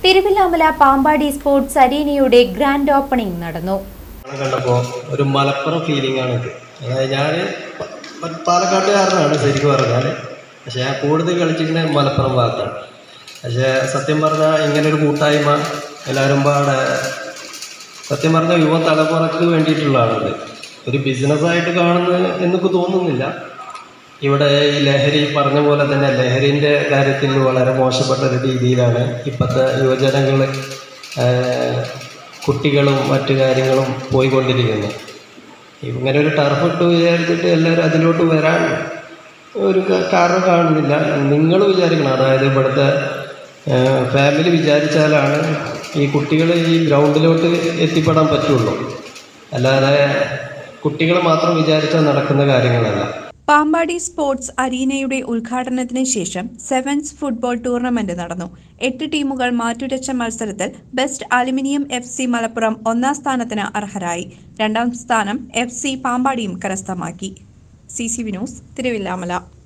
Thiruvilwamala Pampady sports അരീനയുടെ grand opening നടന്നു കണ്ടപ്പോൾ ഒരു മലപ്പുറം ഫീലിംഗ് ആണ് ഇത് അതായത് ഞാൻ പാലക്കാട്ടുകാരനാണ് ശരിക്കും പറഞ്ഞാൽ പക്ഷേ ഞാൻ കൂടുതൽ കളിച്ചിരിക്കുന്നത് മലപ്പുറം ഭാഗത്താണ് പക്ഷേ സത്യം പറഞ്ഞാൽ ഇങ്ങനെ ഒരു കൂട്ടായ്മ എല്ലാവരും പാടെ സത്യം പറഞ്ഞാൽ യുവ തലമുറക്ക് വേണ്ടിയിട്ടുള്ളതാണിത് ഒരു ബിസിനസ്സായിട്ട് കാണുന്നത് എന്നൊക്കെ തോന്നുന്നില്ല ഇവിടെ ഈ ലഹരി പറഞ്ഞ പോലെ തന്നെ ലഹരിൻ്റെ കാര്യത്തിൽ വളരെ മോശപ്പെട്ട ഒരു രീതിയിലാണ് ഇപ്പോഴത്തെ യുവജനങ്ങൾ കുട്ടികളും മറ്റു കാര്യങ്ങളും പോയിക്കൊണ്ടിരിക്കുന്നത് ഇങ്ങനെ ഒരു ടർഫ് ഇട്ട് വിചാരിച്ചിട്ട് എല്ലാവരും അതിലോട്ട് വരാൻ ഒരു ക- കാരണം കാണുന്നില്ല നിങ്ങൾ വിചാരിക്കണം അതായത് ഇവിടുത്തെ ഫാമിലി വിചാരിച്ചാലാണ് ഈ കുട്ടികൾ ഈ ഗ്രൗണ്ടിലോട്ട് എത്തിപ്പെടാൻ പറ്റുള്ളൂ അല്ലാതെ കുട്ടികൾ മാത്രം വിചാരിച്ചാൽ നടക്കുന്ന കാര്യങ്ങളല്ല പാമ്പാടി സ്പോർട്സ് അരീനയുടെ ഉദ്ഘാടനത്തിന് ശേഷം സെവൻസ് ഫുട്ബോൾ ടൂർണമെന്റ് നടന്നു എട്ട് ടീമുകൾ മാറ്റുരച്ച മത്സരത്തിൽ best aluminium F C Malappuram ഒന്നാം സ്ഥാനത്തിന് അർഹരായി രണ്ടാം സ്ഥാനം എഫ് സി പാമ്പാടിയും കരസ്ഥമാക്കി C C V news Thiruvilwamala